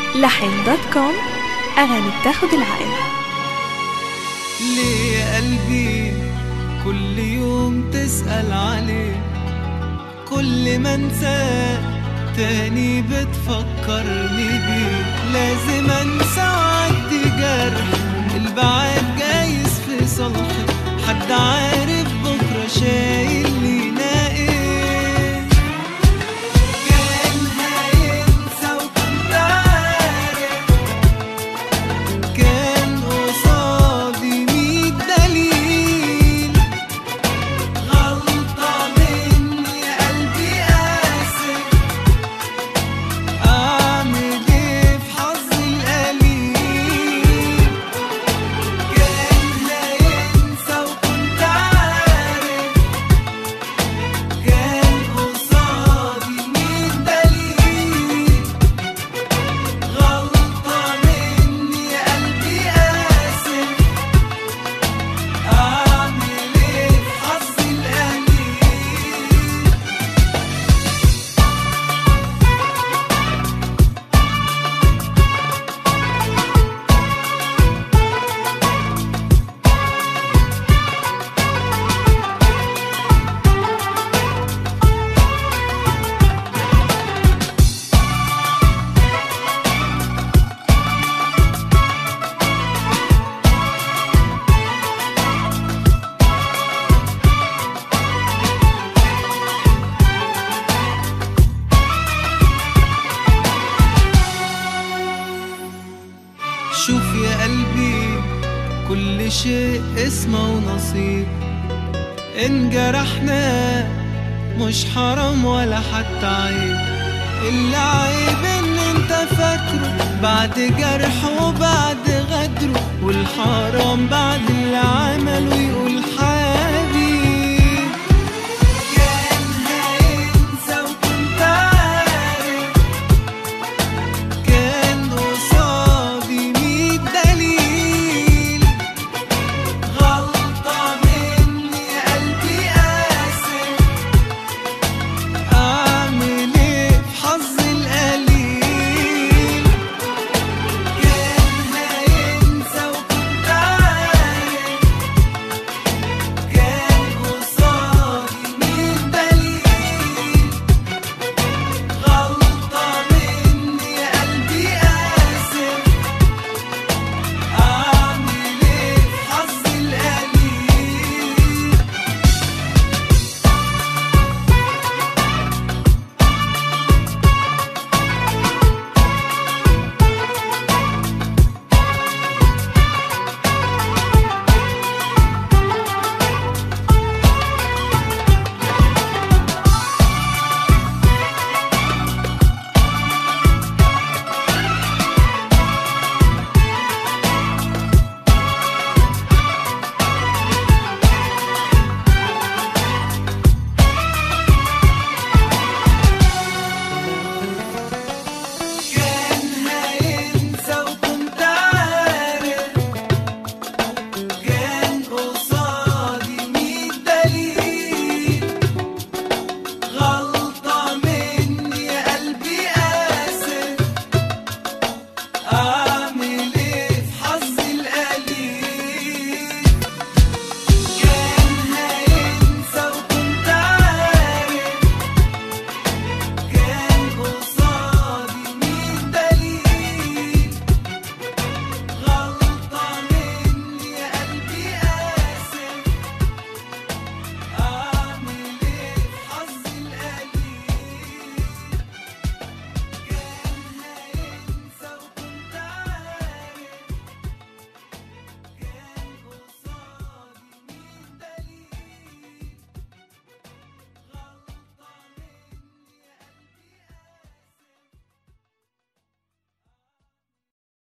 لحن دوت كوم أغاني بتاخد العقل ليه يا قلبي كل يوم تسأل عليه كل ما انساه تاني بتفكرني بيه لازم انسى وعدي جرح البعاد جايز في صلحي حد عارف بكرة شايل لينا ايه كان هينسى وكنت عارف كان قصادي ميت دليل غلطة مني يا قلبي آسف أعمل إيه في حظي القليل كان هينسى وكنت عارف كان قصادي ميت دليل غلطة مني يا قلبي آسف أعمل إيه في حظي القليل شوف يا قلبي كل شيء اسمه ونصيب إن جرحنا مش حرام ولا حتى عيب اللي عيب ان انت فاكره بعد جرح وبعد غدره والحرام بعد اللي عمله يقول حاجة